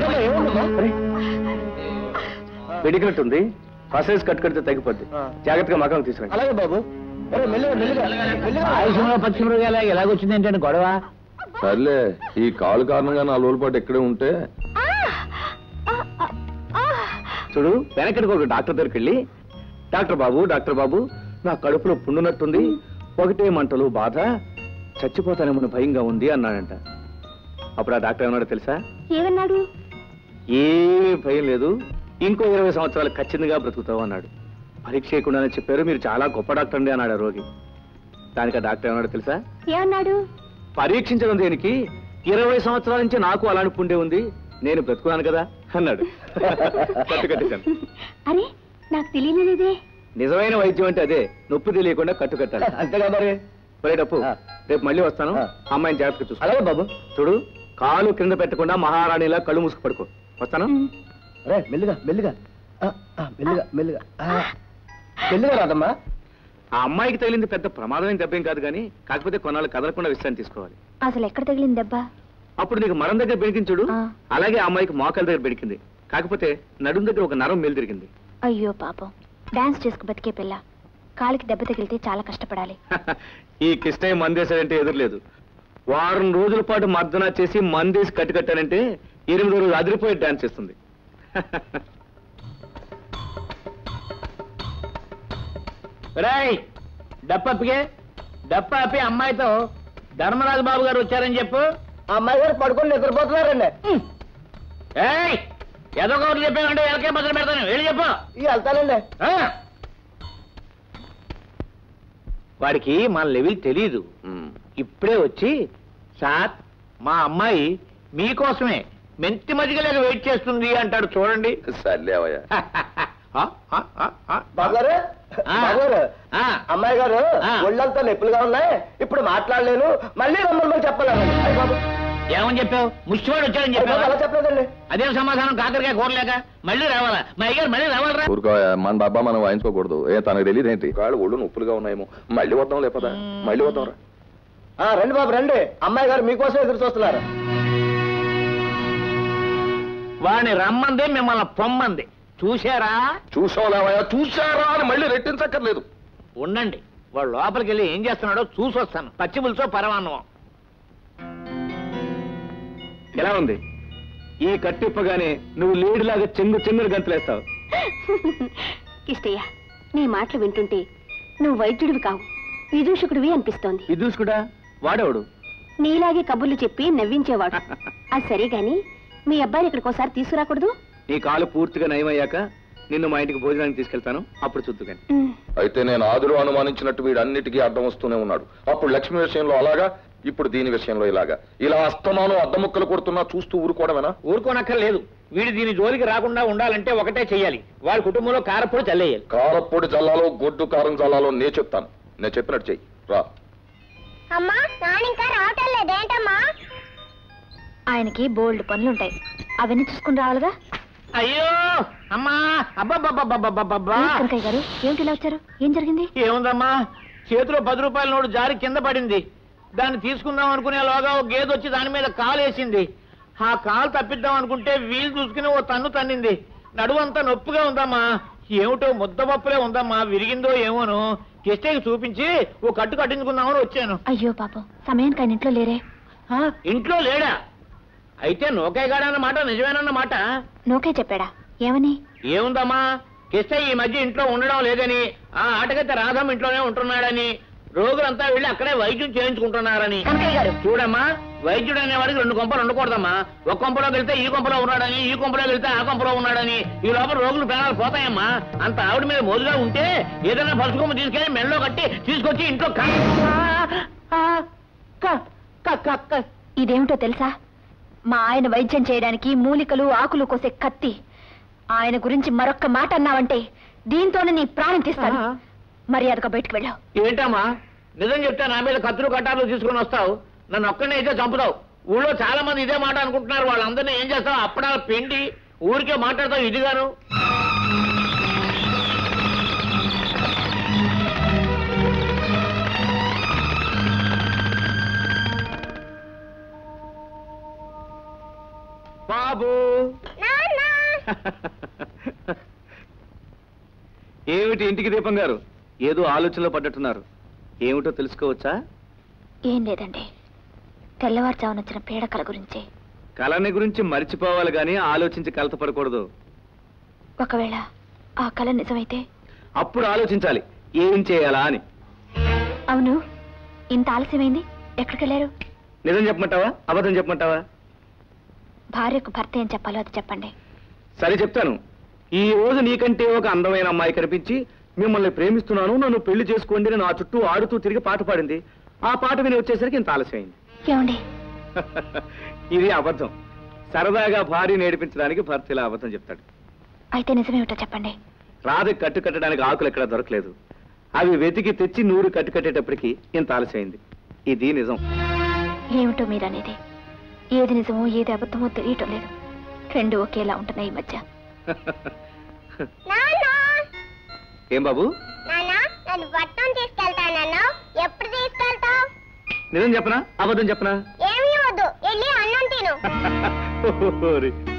వెడికినట్టుంది పసేసి కట్టుకడితే తగ్గిపోద్ది జాగ్రత్తగా మకం తీసుకురండి అలాగే బాబు ఒరే, మెల్లిగా మెల్లిగా మెల్లిగా ఆయుషంలో పక్షి మృగాల ఎలాగొచ్చింది ఏంటంటే గొడవ సర్లే ఈ కాలు కారణంగా నా లోలు పాటు ఇక్కడే ఉంటే చూడు వెనకటికి ఒక డాక్టర్ దగ్గరికి వెళ్ళి డాక్టర్ బాబు డాక్టర్ బాబు నా కడుపులో పుండునట్టుంది ఒకటే మంటలు బాధ చచ్చిపోతానేమో భయంగా ఉంది అన్నాడంట అప్పుడు ఆ డాక్టర్ ఏమన్నాడో తెలుసా ఏమన్నాడు ఏమీ భయం లేదు ఇంకో ఇరవై సంవత్సరాలు ఖచ్చితంగా బ్రతుకుతావు అన్నాడు పరీక్ష చేయకుండానే చెప్పారు మీరు చాలా గొప్ప డాక్టర్ అండి అన్నాడు ఆ రోగి దానికి ఆ డాక్టర్ ఏమన్నాడు తెలుసా ఏమన్నాడు పరీక్షించడం దేనికి ఇరవై సంవత్సరాల నుంచి నాకు అలాంటి పుండే ఉంది నేను బ్రతుకున్నాను కదా అన్నాడు కట్టు కట్టేశాను అరే నాకు తెలియలేదే నిజమైన వైద్యం అంటే అదే నొప్పి తెలియకుండా కట్టు కట్టాలి అంతేగా మరి ఒరే డప్పు ఆ. రేపు మళ్ళీ వస్తాను ఆ. అమ్మాయిని జాగ్రత్తగా చూసుకో అలాగే బాబు చూడు కాలు కింద పెట్టకుండా మహారాణిలా కళ్ళు మూసుకు పడుకో వస్తాను రే మెల్లిగా మెల్లిగా ఆ, ఆ, మెల్లిగా మెల్లిగా ఆ, మెల్లిగా రాదమ్మా ఆ అమ్మాయికి తగిలింది పెద్ద ప్రమాదమైన దెబ్బేం కాదు కానీ కాకపోతే కొన్నాళ్ళు కదలకుండా విశ్రాంతి తీసుకోవాలి అసలు ఎక్కడ తగిలింది దెబ్బ అప్పుడు నీకు మరం దగ్గర బెడికించుడు ఆ. అలాగే ఆ అమ్మాయికి మోకాల దగ్గర బెడికింది కాకపోతే నడుం దగ్గర ఒక నరం మేలు తిరిగింది అయ్యో పాపం డాన్స్ చేసుకు బతికే పిల్ల కాలికి దెబ్బ తగిలితే చాలా కష్టపడాలి ఈ కిష్టయ్య మందేశాడంటే ఎదురులేదు వారం రోజుల పాటు మర్దన చేసి మందేసి కట్టుకట్టానంటే ఎనిమిది రోజులు అదిరిపోయి డాన్స్ చేస్తుంది రాయ్ డప్పప్పికే డప్పప్పి అమ్మాయితో ధర్మరాజు బాబు గారు వచ్చారని చెప్పు అమ్మాయి గారు పడుకొని నిద్రపోతున్నారండి ఏయ్ ఏదో ఒకటి చెప్పామంటే ఎలకే మొదలు పెడతాను వెళ్ళి చెప్పు ఇక వెళ్తానండి ఆ? వాడికి మన లెవెల్ తెలీదు ఉమ్. ఇప్పుడే వచ్చి సార్ మా అమ్మాయి మీకోసమే మెంతి మజ్జిగలేక వెయిట్ చేస్తుంది అంటాడు చూడండి సర్లేవయ్యా ఆ, ఆ, ఆ, ఆ. బాబు గారు ఆ. బాబు గారు ఆ. అమ్మాయి గారు ఆ. ఒళ్ళంతా నొప్పులుగా ఉన్నాయి ఇప్పుడు మాట్లాడలేను మళ్ళీ రమ్మని చెప్పాలండి అయ్య బాబు ఏమని చెప్పావు ముష్టివాడు వచ్చాడని అయ్య బాబు, చెప్పావు అలా చెప్పలేదండి అదేం సమాధానం కాకరకాయ కూరలేక మళ్ళీ రావాలా మా అయ్యారు మళ్ళీ రావాలరా ఊరుకోయా మన డబ్బా మనం వాయించుకోకూడదు ఏ తనకు తెలియదు ఏంటి కాళ్ళు ఒళ్ళు నొప్పులుగా ఉన్నాయేమో మళ్ళీ వద్దాం లేపదా మళ్ళీ వద్దాం రా ఆ, రండి బాబు రండి అమ్మాయి గారు మీకోసం ఎదురు చూస్తున్నారు వాడిని రమ్మంది మిమ్మల్ని పొమ్మంది చూశారా చూసావులేవయ్యా చూసారా అని మళ్ళీ రెట్టించక్కర్లేదు ఉండండి వాడు లోపలికి వెళ్ళి ఏం చేస్తున్నాడో చూసి వస్తాను పచ్చి పులుసో పరమాన్నం ఎలా ఉంది ఈ కట్టిప్పగానే నువ్వు లేడిలాగా చెంగు చెంగురు గంతులేస్తావు కిష్టయ్య నీ మాటలు వింటుంటే నువ్వు వైద్యుడివి కావు విదూషకుడివి అనిపిస్తోంది విదూసుకుడా వాడేవాడు నీలాగే కబుర్లు చెప్పి నవ్వించేవాడు అది సరే గాని మీ అబ్బాయిని ఇక్కడికి ఒకసారి తీసుకురాకూడదు నీ కాలు పూర్తిగా నయమయ్యాక నిన్ను మా ఇంటికి భోజనానికి తీసుకెళ్తాను అప్పుడు చూద్దు కానీ ఉమ్. అయితే నేను ఆదిలో అనుమానించినట్టు వీడన్నిటికీ అడ్డం వస్తూనే ఉన్నాడు అప్పుడు లక్ష్మి విషయంలో అలాగా ఇప్పుడు దీని విషయంలో ఇలాగా ఇలా అస్తమానం అద్దముక్కలు కొడుతున్నా చూస్తూ ఊరుకోవడమేనా ఊరుకోనక్కర్లేదు వీడు దీని జోలికి రాకుండా ఉండాలంటే ఒకటే చెయ్యాలి వాళ్ళ కుటుంబంలో కారపొడి చల్లేయాలి కారప్పొడి జల్లాలో గొడ్డు కారం జల్లాలో నే చెప్తాను నేను చెప్పినట్టు చెయ్యి రా అమ్మా నాన్న ఇంకా రావటం లేదేంటమ్మా ఆయనకి బోల్డ్ పనులుంటాయి అవన్నీ చూసుకుని రావాలిగా అయ్యో అమ్మా అబ్బబ్బబ్బబ్బబ్బబ్బబ్బా ఏంటి కనకయ్య గారు ఏమిటి ఇలా వచ్చారు ఏం జరిగింది ఏముందమ్మా చేతిలో పది రూపాయల నోటు జారి కింద పడింది దాన్ని తీసుకుందాం అనుకునేలోగా ఒక గేదె వచ్చి దాని మీద కాలు వేసింది ఆ కాలు తప్పిద్దాం అనుకుంటే వీలు చూసుకుని ఓ తన్ను తన్నింది నడువంతా నొప్పిగా ఉందమ్మా ఏమిటో ముద్దపప్పులే ఉందమ్మా విరిగిందో ఏమోను కిష్టకి చూపించి ఓ కట్టు కట్టించుకుందామని వచ్చాను అయ్యో పాపం సమయానికి ఆయన ఇంట్లో లేరే ఆ, ఇంట్లో లేడా అయితే నోకేగాడన్నమాట నిజమేనన్నమాట నోకే చెప్పాడా ఏమని ఏముందమ్మా కిష్టయ్య ఈ మధ్య ఇంట్లో ఉండడం లేదని ఆ ఆటగత్త రాధం ఇంట్లోనే ఉంటున్నాడని రోగులంతా వెళ్ళి అక్కడే వైద్యం చేయించుకుంటున్నారని కనకయ్య గారు చూడమ్మా వైద్యుడు అనేవాడికి రెండు కొంపలు ఉండకూడదమ్మా ఒక కొంపలోకి వెళ్తే ఈ కొంపలో ఉన్నాడని ఈ కొంపలోకి వెళ్తే ఆ కొంపలో ఉన్నాడని ఈ లోపల రోగులు ప్రాణాలు పోతాయమ్మా అంత ఆవిడ మీద మోజుగా ఉంటే ఏదైనా పలుచుకొమ్మ తీసుకెళ్లి మెడలో కట్టి తీసుకొచ్చి ఇంట్లో క- ఆ, క- క- క- క- ఇదేమిటో తెలుసా మా ఆయన వైద్యం చేయడానికి మూలికలు ఆకులు కోసే కత్తి ఆయన గురించి మరొక్క మాట అన్నావంటే దీంతోనే నీ ప్రాణం తీస్తాను ఆ. మర్యాదగా బయటకు వెళ్ళావు ఏంటమ్మా నిజం చెప్తే నా మీద కత్తులు కట్టాలు తీసుకుని వస్తావు నన్ను ఒక్కనే అయితే చంపుతావు ఊళ్ళో చాలా మంది ఇదే మాట అనుకుంటున్నారు వాళ్ళందరినీ ఏం చేస్తావు అప్పడాలు పిండి ఊరికే మాట్లాడతావు ఇదిగాను బాబు నాన్న ఏమిటి ఇంటికి దీపం గారు ఏదో ఆలోచనలో పడ్డట్టున్నారు ఏమిటో తెలుసుకోవచ్చా ఏం లేదండి తెల్లవారుజామున వచ్చిన పీడకల గురించి కళని గురించి మర్చిపోవాలి గాని ఆలోచించి కలతపడకూడదు ఒకవేళ ఆ కళ నిజమైతే అప్పుడు ఆలోచించాలి ఏం చేయాలా అని అవును ఇంత ఆలస్యమైంది ఎక్కడికెళ్ళారు నిజం చెప్పమంటావా అబద్ధం చెప్పమంటావా భార్యకు భర్త ఏం చెప్పాలో అది చెప్పండి సరే చెప్తాను ఈ రోజు నీకంటే ఒక అందమైన అమ్మాయి కనిపించి మిమ్మల్ని ప్రేమిస్తున్నాను నన్ను పెళ్లి చేసుకోండి అని నా చుట్టూ ఆడుతూ తిరిగి పాట పాడింది ఆ పాట విని వచ్చేసరికి ఇంత ఆలస్యమైంది ఏమండి ఇది అబద్ధం సరదాగా భార్య నేర్పించడానికి భర్త ఇలా అబద్ధం చెప్తాడు అయితే నిజమేమిటో చెప్పండి రాధ కట్టు కట్టడానికి ఆకులు ఎక్కడ దొరకలేదు అవి వెతికి తెచ్చి నూరు కట్టు కట్టేటప్పటికి ఇంత ఆలస్యమైంది ఇది నిజం ఏమిటో మీరనేది ఏది నిజమో ఏది అబద్ధమో తెలియటం లేదు రెండు ఒకేలా ఉంటున్నాయి ఈ మధ్య నాన్న ఏం బాబు నాన్న నన్ను పట్టణం తీసుకెళ్తానన్నావు ఎప్పుడు తీసుకెళ్తావు నిజం చెప్పనా అబద్ధం చెప్పనా ఏమీ వద్దు వెళ్ళి అన్నం తిను ఓరి.